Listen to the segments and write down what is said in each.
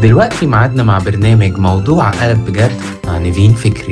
ودلوقتي ميعادنا مع برنامج موضوع قلب بجد مع نيفين فكري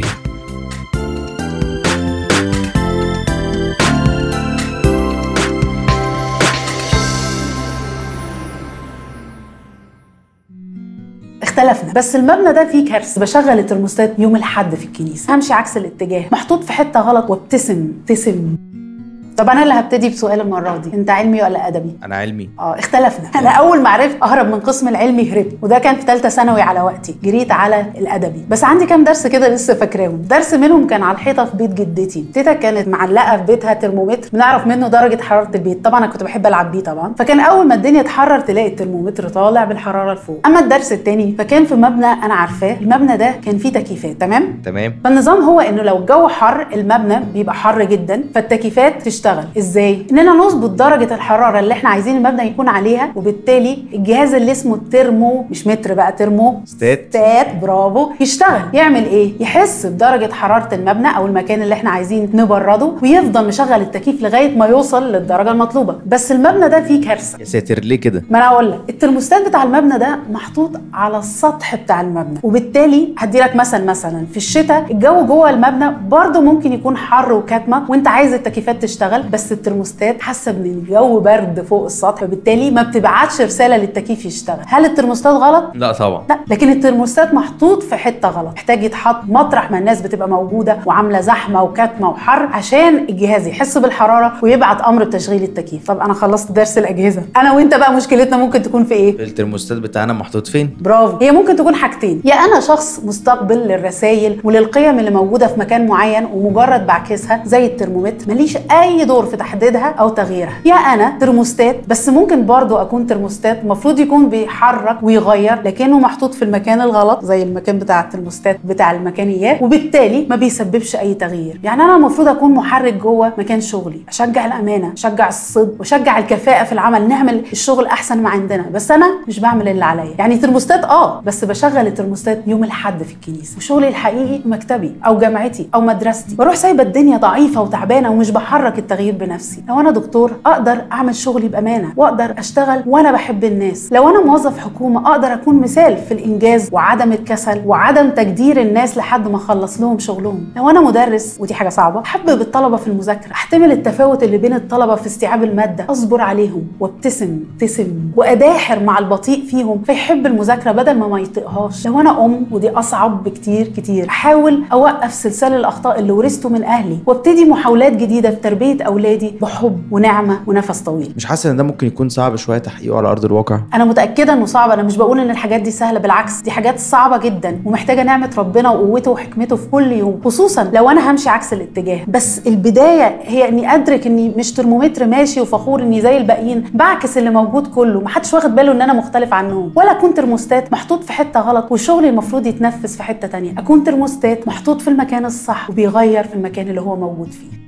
اختلفنا بس المبنى ده فيه كارثه بشغل الترموستات يوم الاحد في الكنيسه همشي عكس الاتجاه محطوط في حته غلط وابتسم ابتسم طب انا اللي هبتدي بسؤال المره دي انت علمي ولا ادبي انا علمي اه اختلفنا انا اول ما عرفت اهرب من قسم العلمي هربت وده كان في ثالثه ثانوي على وقتي جريت على الادبي بس عندي كام درس كده لسه فاكراهم درس منهم كان على الحيطه في بيت جدتي تيتا كانت معلقه في بيتها ترمومتر بنعرف منه درجه حراره البيت طبعا انا كنت بحب العب بيه طبعا فكان اول ما الدنيا تحرر تلاقي الترمومتر طالع بالحراره لفوق اما الدرس الثاني فكان في مبنى انا عارفاه المبنى ده كان فيه تكييفات تمام تمام فالنظام هو انه لو الجو حر المبنى بيبقى حر جدا فالتكييفات تشتغل ازاي اننا نظبط درجه الحراره اللي احنا عايزين المبنى يكون عليها وبالتالي الجهاز اللي اسمه الترمو مش متر بقى ترمو ستات ستات برافو يشتغل يعمل ايه يحس بدرجه حراره المبنى او المكان اللي احنا عايزين نبرده ويفضل مشغل التكييف لغايه ما يوصل للدرجه المطلوبه بس المبنى ده فيه كارثه يا ساتر ليه كده ما انا اقول لك الترموستات بتاع المبنى ده محطوط على السطح بتاع المبنى وبالتالي هدي لك مثل مثلا في الشتاء الجو جوه المبنى برضه ممكن يكون حر وكاتمه وانت عايز التكييفات تشتغل بس الترموستات حاسه ان الجو برد فوق السطح فبالتالي ما بتبعتش رساله للتكييف يشتغل هل الترموستات غلط لا طبعا لا لكن الترموستات محطوط في حته غلط محتاج يتحط مطرح ما الناس بتبقى موجوده وعامله زحمه وكاتمه وحر عشان الجهاز يحس بالحراره ويبعت امر بتشغيل التكييف طب انا خلصت درس الاجهزه انا وانت بقى مشكلتنا ممكن تكون في ايه الترموستات بتاعنا محطوط فين برافو هي ممكن تكون حاجتين يا انا شخص مستقبل للرسائل وللقيم اللي موجوده في مكان معين ومجرد بعكسها زي الترمومتر ماليش اي دور في تحديدها او تغييرها يا انا ترموستات بس ممكن برضو اكون ترموستات المفروض يكون بيحرك ويغير لكنه محطوط في المكان الغلط زي المكان بتاع الترموستات بتاع المكانيات وبالتالي ما بيسببش اي تغيير يعني انا المفروض اكون محرك جوه مكان شغلي اشجع الامانه اشجع الصدق واشجع الكفاءه في العمل نعمل الشغل احسن ما عندنا بس انا مش بعمل اللي عليا يعني ترموستات اه بس بشغل الترموستات يوم الاحد في الكنيسه وشغلي الحقيقي في مكتبي او جامعتي او مدرستي بروح سايبه الدنيا ضعيفه وتعبانه ومش بحرك التغيير بنفسي لو انا دكتور اقدر اعمل شغلي بامانه واقدر اشتغل وانا بحب الناس لو انا موظف حكومه اقدر اكون مثال في الانجاز وعدم الكسل وعدم تجدير الناس لحد ما اخلص لهم شغلهم لو انا مدرس ودي حاجه صعبه احبب الطلبه في المذاكره احتمل التفاوت اللي بين الطلبه في استيعاب الماده اصبر عليهم وابتسم ابتسم واداحر مع البطيء فيهم فيحب المذاكره بدل ما ما يطيقهاش لو انا ام ودي اصعب بكتير كتير احاول اوقف سلسله الاخطاء اللي ورثته من اهلي وابتدي محاولات جديده في تربيه اولادي بحب ونعمه ونفس طويل مش حاسس ان ده ممكن يكون صعب شويه تحقيقه على ارض الواقع انا متاكده انه صعب انا مش بقول ان الحاجات دي سهله بالعكس دي حاجات صعبه جدا ومحتاجه نعمه ربنا وقوته وحكمته في كل يوم خصوصا لو انا همشي عكس الاتجاه بس البدايه هي اني ادرك اني مش ترمومتر ماشي وفخور اني زي الباقيين بعكس اللي موجود كله محدش واخد باله ان انا مختلف عنهم ولا اكون ترموستات محطوط في حته غلط وشغلي المفروض يتنفذ في حته تانية اكون ترموستات محطوط في المكان الصح وبيغير في المكان اللي هو موجود فيه